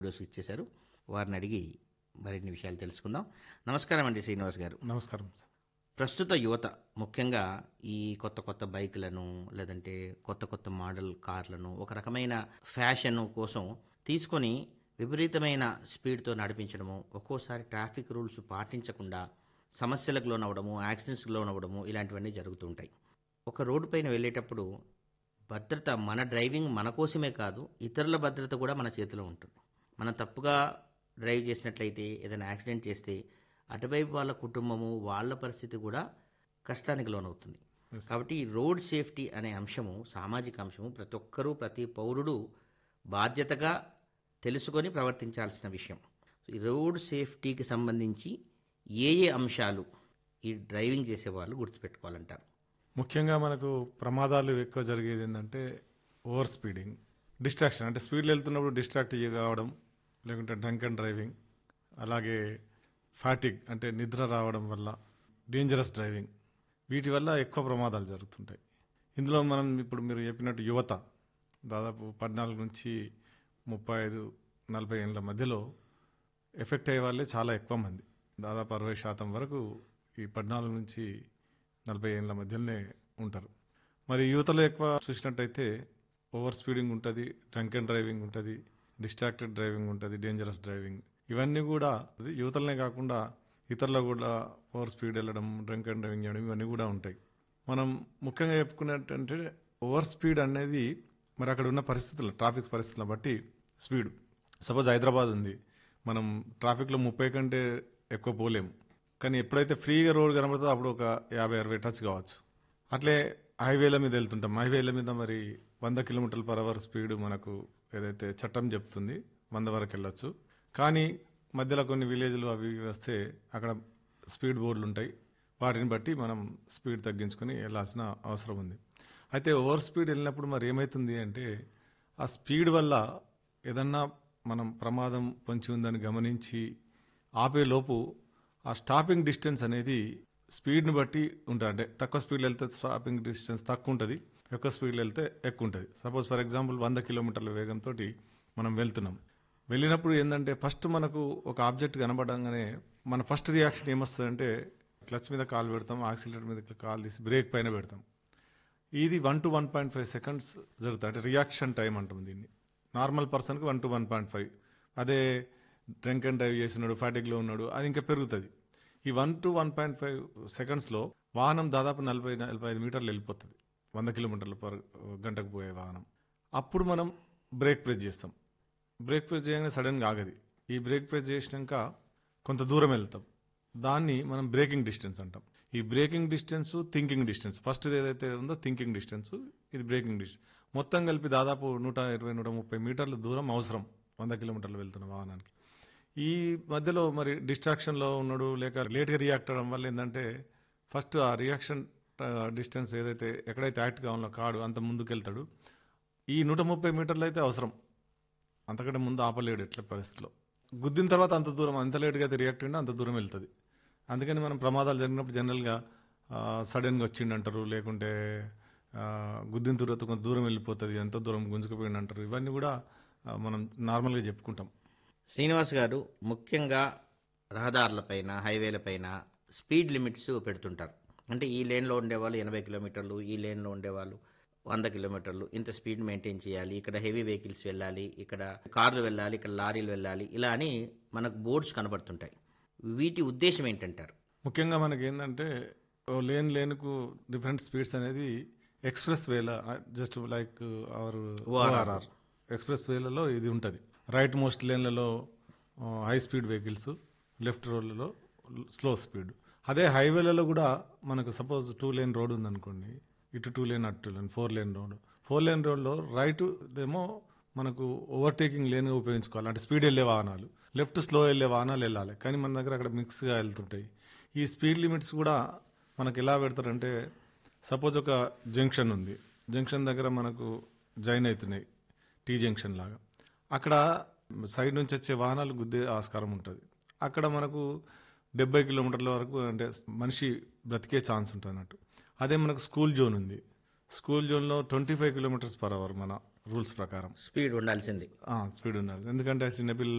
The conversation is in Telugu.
డోసు ఇచ్చేశారు వారిని అడిగి మరిన్ని విషయాలు తెలుసుకుందాం నమస్కారం అండి శ్రీనివాస్ గారు నమస్కారం ప్రస్తుత యువత ముఖ్యంగా ఈ కొత్త కొత్త బైకులను లేదంటే కొత్త కొత్త మోడల్ కార్లను ఒక రకమైన ఫ్యాషన్ కోసం తీసుకొని విపరీతమైన స్పీడ్తో నడిపించడము ఒక్కోసారి ట్రాఫిక్ రూల్స్ పాటించకుండా సమస్యలకు లోనవ్వడము యాక్సిడెంట్స్కి లోనవ్వడము ఇలాంటివన్నీ జరుగుతుంటాయి ఒక రోడ్డు పైన వెళ్ళేటప్పుడు భద్రత మన డ్రైవింగ్ మన కోసమే కాదు ఇతరుల భద్రత కూడా మన చేతిలో ఉంటుంది మనం తప్పుగా డ్రైవ్ చేసినట్లయితే ఏదైనా యాక్సిడెంట్ చేస్తే అటువైపు వాళ్ళ కుటుంబము వాళ్ళ పరిస్థితి కూడా కష్టానికి లోనవుతుంది Yes. కాబట్టి ఈ రోడ్ సేఫ్టీ అనే అంశము సామాజిక అంశము ప్రతి ఒక్కరూ ప్రతి పౌరుడు బాధ్యతగా తెలుసుకొని ప్రవర్తించాల్సిన విషయం ఈ రోడ్ సేఫ్టీకి సంబంధించి ఏ ఏ అంశాలు ఈ డ్రైవింగ్ చేసే వాళ్ళు గుర్తుపెట్టుకోవాలంటారు ముఖ్యంగా మనకు ప్రమాదాలు ఎక్కువ జరిగేది ఏంటంటే ఓవర్ స్పీడింగ్ డిస్ట్రాక్షన్ అంటే స్పీడ్లో వెళ్తున్నప్పుడు డిస్ట్రాక్ట్ కావడం లేకుంటే డ్రంక్ అండ్ డ్రైవింగ్ అలాగే ఫ్యాటిక్ అంటే నిద్ర రావడం వల్ల డేంజరస్ డ్రైవింగ్ వీటి వల్ల ఎక్కువ ప్రమాదాలు జరుగుతుంటాయి ఇందులో మనం ఇప్పుడు మీరు చెప్పినట్టు యువత దాదాపు పద్నాలుగు నుంచి ముప్పై ఐదు నలభై ఏళ్ళ మధ్యలో ఎఫెక్ట్ అయ్యే వాళ్ళే చాలా ఎక్కువ మంది దాదాపు అరవై శాతం వరకు ఈ పద్నాలుగు నుంచి నలభై ఏళ్ళ మధ్యలోనే ఉంటారు మరి యువతలో ఎక్కువ చూసినట్టయితే ఓవర్ స్పీడింగ్ ఉంటుంది డ్రంక్ అండ్ డ్రైవింగ్ ఉంటుంది డిస్ట్రాక్టెడ్ డ్రైవింగ్ ఉంటుంది డేంజరస్ డ్రైవింగ్ ఇవన్నీ కూడా అది యువతలనే కాకుండా ఇతరులు కూడా ఓవర్ స్పీడ్ వెళ్ళడం డ్రంక్ అండ్ డ్రైవింగ్ చేయడం ఇవన్నీ కూడా ఉంటాయి మనం ముఖ్యంగా చెప్పుకున్నట్టంటే ఓవర్ స్పీడ్ అనేది మరి అక్కడ ఉన్న పరిస్థితులు ట్రాఫిక్ పరిస్థితులను బట్టి స్పీడ్ సపోజ్ హైదరాబాద్ ఉంది మనం ట్రాఫిక్లో ముప్పై కంటే ఎక్కువ పోలేము కానీ ఎప్పుడైతే ఫ్రీగా రోడ్ కనబడుతుందో అప్పుడు ఒక యాభై అరవై టచ్ కావచ్చు అట్లే హైవేల మీద వెళ్తుంటాం హైవేల మీద మరి వంద కిలోమీటర్ల పర్ అవర్ స్పీడ్ మనకు ఏదైతే చట్టం చెప్తుంది వంద వరకు వెళ్ళొచ్చు కానీ మధ్యలో కొన్ని విలేజ్లు అవి ఇవి వస్తే అక్కడ స్పీడ్ బోర్డులు ఉంటాయి వాటిని బట్టి మనం స్పీడ్ తగ్గించుకొని వెళ్ళాల్సిన అవసరం ఉంది అయితే ఓవర్ స్పీడ్ వెళ్ళినప్పుడు మరి ఏమవుతుంది అంటే ఆ స్పీడ్ వల్ల ఏదన్నా మనం ప్రమాదం పొంచి ఉందని గమనించి ఆపే లోపు ఆ స్టాపింగ్ డిస్టెన్స్ అనేది స్పీడ్ని బట్టి ఉంటుంది అంటే తక్కువ స్పీడ్లో వెళ్తే స్టాపింగ్ డిస్టెన్స్ తక్కువ ఉంటుంది ఎక్కువ స్పీడ్లో వెళ్తే ఎక్కువ ఉంటుంది సపోజ్ ఫర్ ఎగ్జాంపుల్ వంద కిలోమీటర్ల వేగంతో మనం వెళ్తున్నాం వెళ్ళినప్పుడు ఏంటంటే ఫస్ట్ మనకు ఒక ఆబ్జెక్ట్ కనబడంగానే మన ఫస్ట్ రియాక్షన్ ఏమొస్తుందంటే క్లచ్ మీద కాలు పెడతాం ఆక్సిలేటర్ మీద కాలు తీసి బ్రేక్ పైన పెడతాం ఇది one to one point five seconds జరుగుతుంది అంటే రియాక్షన్ టైం అంటాం దీన్ని నార్మల్ పర్సన్కి one to one point five అదే డ్రంక్ అండ్ డ్రైవ్ చేస్తున్నాడు ఫ్యాటిక్లో ఉన్నాడు అది ఇంకా పెరుగుతుంది ఈ one to one point five సెకండ్స్లో వాహనం దాదాపు నలభై నలభై ఐదు మీటర్లు వెళ్ళిపోతుంది వంద కిలోమీటర్ల పర్ గంటకు పోయే వాహనం అప్పుడు మనం బ్రేక్ ప్రెస్ చేస్తాం బ్రేక్ ప్రెస్ చేయగానే సడన్గా ఆగది ఈ బ్రేక్ ప్రెస్ చేసినాక కొంత దూరం వెళ్తాం దాన్ని మనం బ్రేకింగ్ డిస్టెన్స్ అంటాం ఈ braking distance thinking distance first ఏదైతే ఉందో థింకింగ్ డిస్టెన్స్ ఇది బ్రేకింగ్ డిస్టెన్స్ మొత్తం కలిపి దాదాపు నూట ఇరవై నూట ముప్పై మీటర్ల దూరం అవసరం వంద కిలోమీటర్లు వెళ్తున్న వాహనానికి ఈ మధ్యలో మరి డిస్ట్రాక్షన్లో ఉన్నాడు లేక లేట్గా రియాక్ట్ అవ్వడం వల్ల ఏంటంటే ఫస్ట్ ఆ రియాక్షన్ డిస్టెన్స్ ఏదైతే ఎక్కడైతే యాక్ట్ కావాలో కాడు అంత ముందుకెళ్తాడు ఈ నూట ముప్పై మీటర్లు అయితే అవసరం అంతకంటే ముందు ఆపలేడు ఎట్ల పరిస్థితిలో గుద్దిన తర్వాత అంత దూరం అంత లేట్గా అయితే రియాక్ట్ అయినా అంత దూరం వెళ్తుంది అందుకని మనం ప్రమాదాలు జరిగినప్పుడు జనరల్గా సడన్గా వచ్చిండు అంటారు లేకుంటే ఆ, గుద్దిన తర్వాత కొంత దూరం వెళ్ళిపోతుంది ఎంతో దూరం గుంజుకుపోయింది అంటారు ఇవన్నీ కూడా ఆ, మనం నార్మల్గా చెప్పుకుంటాం శ్రీనివాస్ గారు ముఖ్యంగా రహదారులపైన హైవేలపైన స్పీడ్ లిమిట్స్ పెడుతుంటారు అంటే ఈ లేన్లో ఉండేవాళ్ళు ఎనభై కిలోమీటర్లు ఈ లేన్లో ఉండేవాళ్ళు వంద కిలోమీటర్లు ఇంత స్పీడ్ మెయింటైన్ చేయాలి ఇక్కడ హెవీ వెహికల్స్ వెళ్ళాలి ఇక్కడ కార్లు వెళ్ళాలి ఇక్కడ లారీలు వెళ్ళాలి ఇలా అని మనకు బోర్డ్స్ కనబడుతుంటాయి వీటి ఉద్దేశం ఏంటంటారు ముఖ్యంగా మనకి ఏంటంటే ఓ లేన్ లేన్కు డిఫరెంట్ స్పీడ్స్ అనేది ఎక్స్ప్రెస్ వేల just like our ORR express వేలలో ఇది ఉంటుంది రైట్ మోస్ట్ లేన్లలో హై స్పీడ్ వెహికల్స్ లెఫ్ట్ రోడ్లలో స్లో స్పీడ్ అదే హైవేలలో కూడా మనకు సపోజ్ టూ లేన్ రోడ్ ఉందనుకోండి ఇటు టూ లేన్ అటు two lane four lane road four lane రోడ్లో రైట్ ఏమో మనకు ఓవర్టేకింగ్ లేన్గా ఉపయోగించుకోవాలి అంటే స్పీడ్ వెళ్ళే వాహనాలు లెఫ్ట్ స్లో వెళ్ళే వాహనాలు వెళ్ళాలి కానీ మన దగ్గర అక్కడ మిక్స్గా వెళ్తుంటాయి ఈ స్పీడ్ లిమిట్స్ కూడా మనకు ఎలా పెడతారంటే సపోజ్ ఒక జంక్షన్ ఉంది జంక్షన్ దగ్గర మనకు జాయిన్ అవుతున్నాయి టీ జంక్షన్ లాగా అక్కడ సైడ్ నుంచి వచ్చే వాహనాలు గుద్దే ఆస్కారం ఉంటుంది అక్కడ మనకు డెబ్బై కిలోమీటర్ల వరకు అంటే మనిషి బ్రతికే ఛాన్స్ ఉంటుంది అన్నట్టు అదే మనకు స్కూల్ జోన్ ఉంది స్కూల్ జోన్లో twenty five kilometres per hour మన రూల్స్ ప్రకారం స్పీడ్ ఉండాల్సింది స్పీడ్ ఉండాలి ఎందుకంటే చిన్నపిల్లలు